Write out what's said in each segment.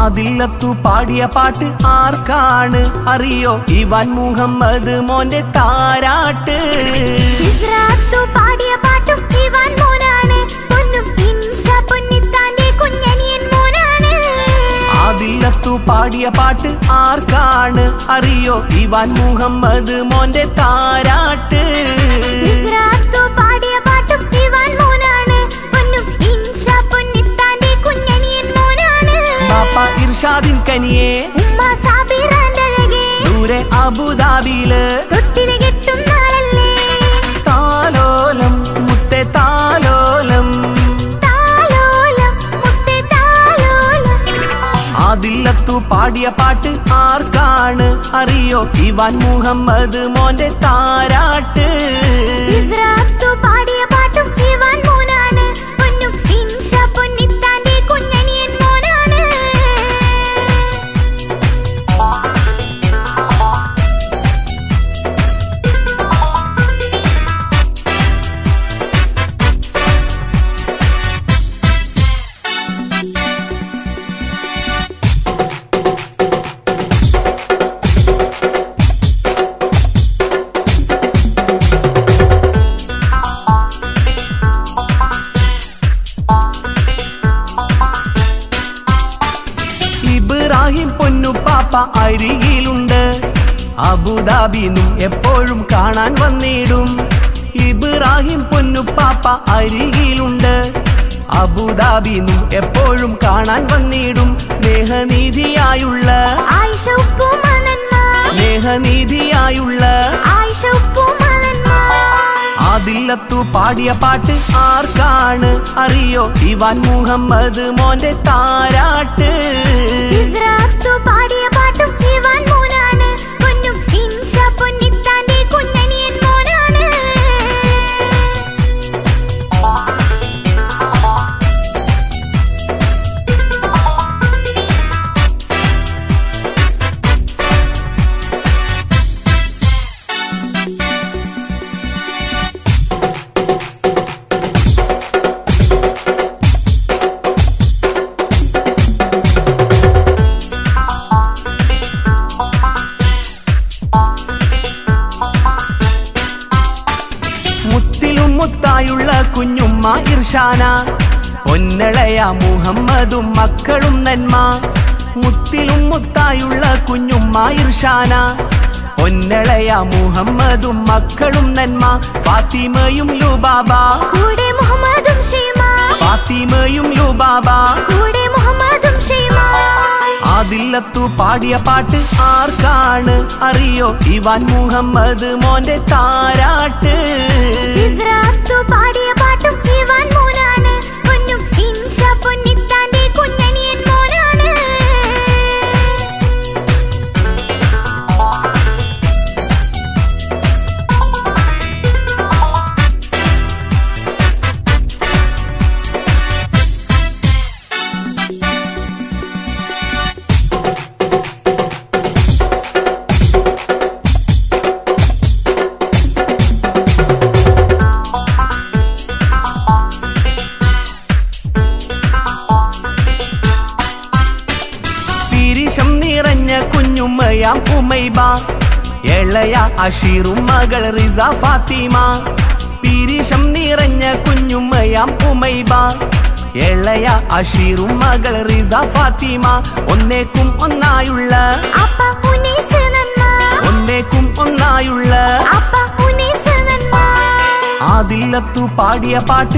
ആദില്ലത്തു പാടിയ പാട്ട് ആർക്കാണ് അറിയോ ഇവാൻ മുഹമ്മദ് മോന്റെ താരാട്ട് ഇസ്രാത്തു പാടിയ പാട്ടും ഇവാൻ മോനാണ് പൊന്നും ഇൻഷ പൊന്നിത്താന്റെ കുഞ്ഞനിയൻ മോനാണ് ആദില്ലത്തു പാടിയ പാട്ട് ആർക്കാണ് അറിയോ ഇവാൻ മുഹമ്മദ് മോന്റെ താരാട്ട് ഇസ്രാത്തു പാടിയ പാട്ടും ഇവാൻ മോനാണ് പൊന്നും ഇൻഷ പൊന്നിത്താന്റെ കുഞ്ഞനിയൻ മോനാണ് ബാപ്പ ഇർഷാദിൻ കനിയെ ഉമ്മ സാബിറാന്റെ അഴകേ ദൂരെ അബുദാബിയില് തൊട്ടില് കെട്ടും നാളല്ലേ താലോലം മുത്തെ താലോലം താലോലം മുത്തേ താലോലം ആദില്ലത്തു പാടിയ പാട്ട് ആർക്കാണ് അറിയോ ഇവാൻ മുഹമ്മദ് മോന്റെ താരാട്ട് ഇസ്രാത്തു പാടിയ പാട്ടും ഇവാൻ മോനാണ് പൊന്നും ഇൻഷ പൊന്നിത്താന്റെ കുഞ്ഞനിയൻ മോനാണ് ഇബ്രാഹിം പൊന്നുപ്പാപ്പ അരികിലുണ്ട് അബുദാബിന്നും എപ്പോഴും കാണാൻ വന്നിടും ഇബ്രാഹിം പൊന്നുപ്പാപ്പ അരികിലുണ്ട് അബുദാബിന്നും എപ്പോഴും കാണാൻ വന്നിടും സ്നേഹനീതിയായുള്ള ആയിഷ ഉപ്പുമ നന്മ സ്നേഹനീതിയായുള്ള ആയിഷ ഉപ്പുമ നന്മ ആദില്ലത്തു പാടിയ പാട്ട് ആർക്കാണ് അറിയോ ഇവാൻ മുഹമ്മദ് മോന്റെ താരാട്ട് ഇസ്രാത്തു പാടിയ പാട്ടും ഇവാൻ മോനാണ് പൊന്നും ഇൻഷ പൊന്നിത്താന്റെ കുഞ്ഞനിയൻ മോനാണ് മുത്തിലും മുത്തായുള്ള കുഞ്ഞുമ്മ ഇർഷാന പൊന്നളയ മുഹമ്മദും മക്കളും നന്മ മുത്തിലും മുത്തായുള്ള കുഞ്ഞുമ്മ ഇർഷാന പൊന്നളയ മുഹമ്മദും മക്കളും നന്മ ഫാത്തിമയും ലുബാബ കൂടെ മുഹമ്മദും ഷീമ ഫാത്തിമയും ലുബാബ കൂടെ മുഹമ്മദും ഷീമ ആദില്ലത്തു പാടിയ പാട്ട് ആർക്കാണ് അറിയോ ഇവാൻ മുഹമ്മദ് മോന്റെ താരാട്ട് ഇസ്രാത്തു പാടിയ പാട്ടും ഇവാൻ മോനാണ് പൊന്നും ഇൻഷ പൊന്നിത്താന്റെ കുഞ്ഞനിയൻ മോനാണ് പിരിശം നിറഞ്ഞ കുഞ്ഞുമ്മയാം ഉമൈബ എളയ അഷീറും മകൾ റിസ ഫാത്തിമ പിരിശം നിറഞ്ഞ കുഞ്ഞുമ്മയാം ഉമൈബ എളയ അഷീറും മകൾ റിസ ഫാത്തിമ ഒന്നേക്കും ഒന്നായുള്ള അപ്പ ഉനീസ് നന്മ ഒന്നേക്കും ഒന്നായുള്ള അപ്പ ഉനീസ് നന്മ ആദില്ലത്തു പാടിയ പാട്ട്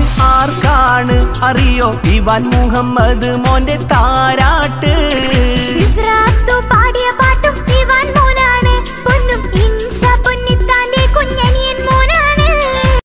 ആർക്കാണ് അറിയോ ഇവാൻ മുഹമ്മദ് മോന്റെ താരാട്ട് ഇസ്രാ